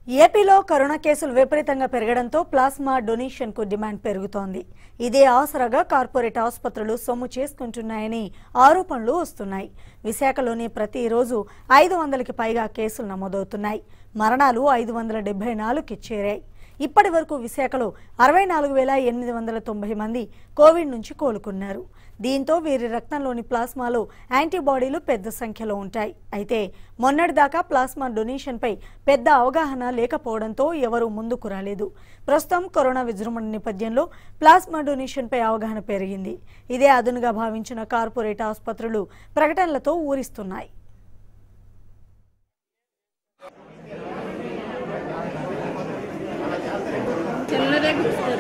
ఏపీలో కరోనా కేసులు విపరీతంగా పెరగడంతో ప్లాస్మా డొనేషన్ కు డిమాండ్ పెరుగుతోంది ఇదే ఆసరాగా కార్పొరేట్ ఆసుపత్రులు సొమ్ము చేసుకుంటున్నాయని ఆరోపణలు వస్తున్నాయి విశాఖలోని ప్రతిరోజు ఐదు వందలకి పైగా కేసులు నమోదవుతున్నాయి మరణాలు ఐదు వందల డెబ్బై నాలుగుకి చేరాయి ఇప్పటి వరకు విశాఖలో అరవై నాలుగు వేల ఎనిమిది వందల తొంభై మంది కోవిడ్ నుంచి కోలుకున్నారు దీంతో వీరి రక్తంలోని ప్లాస్మాలో యాంటీబాడీలు పెద్ద సంఖ్యలో ఉంటాయి అయితే మొన్నటిదాకా ప్లాస్మా డొనేషన్పై పెద్ద అవగాహన లేకపోవడంతో ఎవరూ ముందుకు రాలేదు ప్రస్తుతం కరోనా విజృంభణ నేపథ్యంలో ప్లాస్మా డొనేషన్పై అవగాహన పెరిగింది ఇదే అదునుగా భావించిన కార్పొరేట్ ఆసుపత్రులు ప్రకటనలతో ఊరిస్తున్నాయి చిన్నదే గుర్తుస్తారు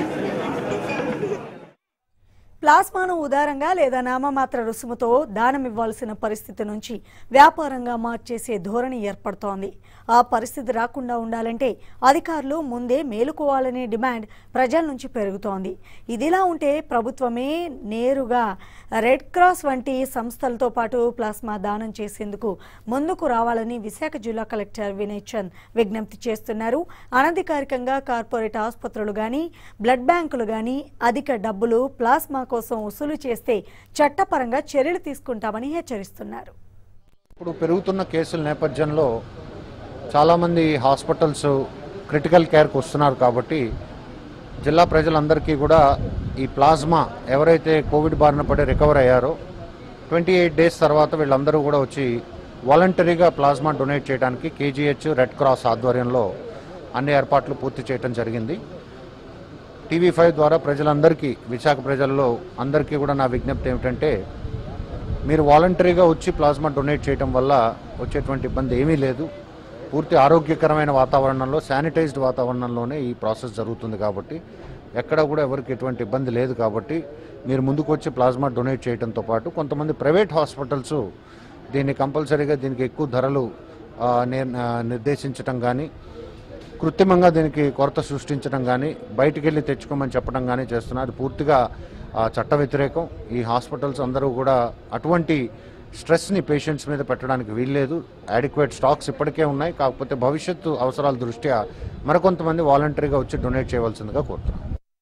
ప్లాస్మాను ఉదారంగా లేదా నామమాత్ర రుసుముతో దానం ఇవ్వాల్సిన పరిస్థితి నుంచి వ్యాపారంగా మార్చేసే ధోరణి ఏర్పడుతోంది ఆ పరిస్థితి రాకుండా ఉండాలంటే అధికారులు ముందే మేలుకోవాలనే డిమాండ్ ప్రజల నుంచి పెరుగుతోంది ఇదిలా ఉంటే ప్రభుత్వమే నేరుగా రెడ్ క్రాస్ వంటి సంస్థలతో పాటు ప్లాస్మా దానం చేసేందుకు ముందుకు రావాలని విశాఖ జిల్లా కలెక్టర్ వినయ్ చంద్ విజ్ఞప్తి చేస్తున్నారు అనధికారికంగా కార్పొరేట్ ఆసుపత్రులు కానీ బ్లడ్ బ్యాంకులు కానీ అధిక డబ్బులు ప్లాస్మా కోసం వసూలు చేస్తే చట్టపరంగా చర్యలు తీసుకుంటామని హెచ్చరిస్తున్నారు ఇప్పుడు పెరుగుతున్న కేసుల నేపథ్యంలో చాలామంది హాస్పిటల్స్ క్రిటికల్ కేర్కి వస్తున్నారు కాబట్టి జిల్లా ప్రజలందరికీ కూడా ఈ ప్లాస్మా ఎవరైతే కోవిడ్ బారిన పడి రికవర్ అయ్యారో ట్వంటీ ఎయిట్ డేస్ తర్వాత వీళ్ళందరూ కూడా వచ్చి వాలంటరీగా ప్లాస్మా డొనేట్ చేయడానికి కేజీహెచ్ రెడ్ క్రాస్ ఆధ్వర్యంలో అన్ని ఏర్పాట్లు పూర్తి చేయడం జరిగింది టీవీ ఫైవ్ ద్వారా ప్రజలందరికీ విశాఖ ప్రజల్లో అందరికీ కూడా నా విజ్ఞప్తి ఏమిటంటే మీరు వాలంటరీగా వచ్చి ప్లాస్మా డొనేట్ చేయడం వల్ల వచ్చేటువంటి ఇబ్బంది ఏమీ లేదు పూర్తి ఆరోగ్యకరమైన వాతావరణంలో శానిటైజ్డ్ వాతావరణంలోనే ఈ ప్రాసెస్ జరుగుతుంది కాబట్టి ఎక్కడ కూడా ఎవరికి ఎటువంటి ఇబ్బంది లేదు కాబట్టి మీరు ముందుకు వచ్చి ప్లాస్మా డొనేట్ చేయడంతో పాటు కొంతమంది ప్రైవేట్ హాస్పిటల్స్ దీన్ని కంపల్సరీగా దీనికి ఎక్కువ ధరలు ఆ, నిర్- ఆ, నిర్దేశించడం కానీ కృత్రిమంగా దీనికి కొరత సృష్టించడం కానీ బయటికి వెళ్ళి తెచ్చుకోమని చెప్పడం కానీ చేస్తున్నారు అది పూర్తిగా ఆ, చట్ట వ్యతిరేకం ఈ హాస్పిటల్స్ అందరూ కూడా అటువంటి స్ట్రెస్ని పేషెంట్స్ మీద పెట్టడానికి వీల్లేదు అడిక్వేట్ స్టాక్స్ ఇప్పటికే ఉన్నాయి కాకపోతే భవిష్యత్తు అవసరాల దృష్ట్యా మరికొంతమంది వాలంటరీగా వచ్చి డొనేట్ చేయవలసిందిగా కోరుతున్నాను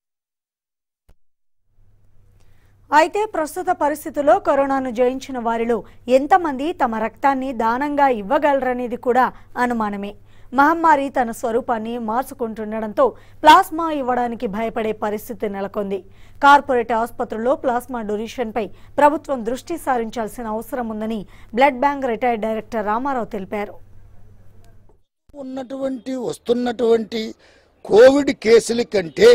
అయితే ప్రస్తుత పరిస్థితుల్లో కరోనాను జయించిన వారిలో ఎంతమంది తమ రక్తాన్ని దానంగా ఇవ్వగలరనేది కూడా అనుమానమే మహమ్మారి తన స్వరూపాన్ని మార్చుకుంటుండడంతో ప్లాస్మా ఇవ్వడానికి భయపడే పరిస్థితి నెలకొంది కార్పొరేట్ ఆసుపత్రుల్లో ప్లాస్మా డొనేషన్పై ప్రభుత్వం దృష్టి సారించాల్సిన అవసరం ఉందని blood bank retired director Rama Rao తెలిపారు ఉన్నటువంటి వస్తున్నటువంటి కోవిడ్ కేసుల కంటే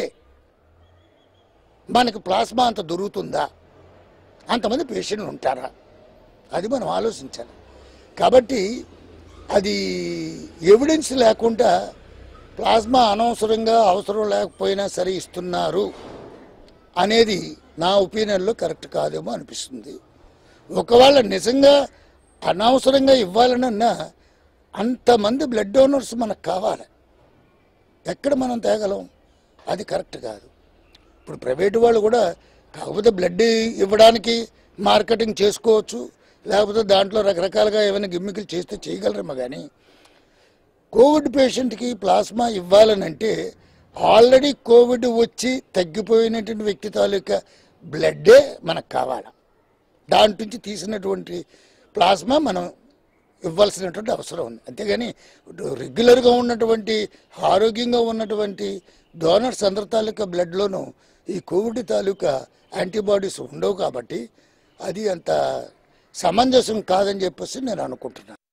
మనకు ప్లాస్మా అంత దొరుకుతుందా అంతమంది పేషెంట్లు ఉంటారా అది మనం ఆలోచించాలి కాబట్టి అది ఎవిడెన్స్ లేకుండా ప్లాస్మా అనవసరంగా అవసరం లేకపోయినా సరే ఇస్తున్నారు అనేది నా ఒపీనియన్లో కరెక్ట్ కాదేమో అనిపిస్తుంది ఒకవేళ నిజంగా అనవసరంగా ఇవ్వాలనన్నా అంతమంది బ్లడ్ డోనర్స్ మనకు కావాలి ఎక్కడ మనం తేగలం అది కరెక్ట్ కాదు ఇప్పుడు ప్రైవేట్ వాళ్ళు కూడా కాకపోతే బ్లడ్ ఇవ్వడానికి మార్కెటింగ్ చేసుకోవచ్చు లేకపోతే దాంట్లో రకరకాలుగా ఏమైనా గిమ్మికలు చేస్తే చేయగలరేమో కానీ కోవిడ్ పేషెంట్కి ప్లాస్మా ఇవ్వాలనంటే ఆల్రెడీ కోవిడ్ వచ్చి తగ్గిపోయినటువంటి వ్యక్తి తాలూకా బ్లడ్డే మనకు కావాలి దాని నుంచి తీసినటువంటి ప్లాస్మా మనం ఇవ్వాల్సినటువంటి అవసరం ఉంది అంతేగాని రెగ్యులర్గా ఉన్నటువంటి ఆరోగ్యంగా ఉన్నటువంటి డోనర్స్ అందరి తాలూకా బ్లడ్లోనూ ఈ కోవిడ్ తాలూకా యాంటీబాడీస్ ఉండవు కాబట్టి అది అంత సమంజసం కాదని చెప్పేసి నేను అనుకుంటున్నాను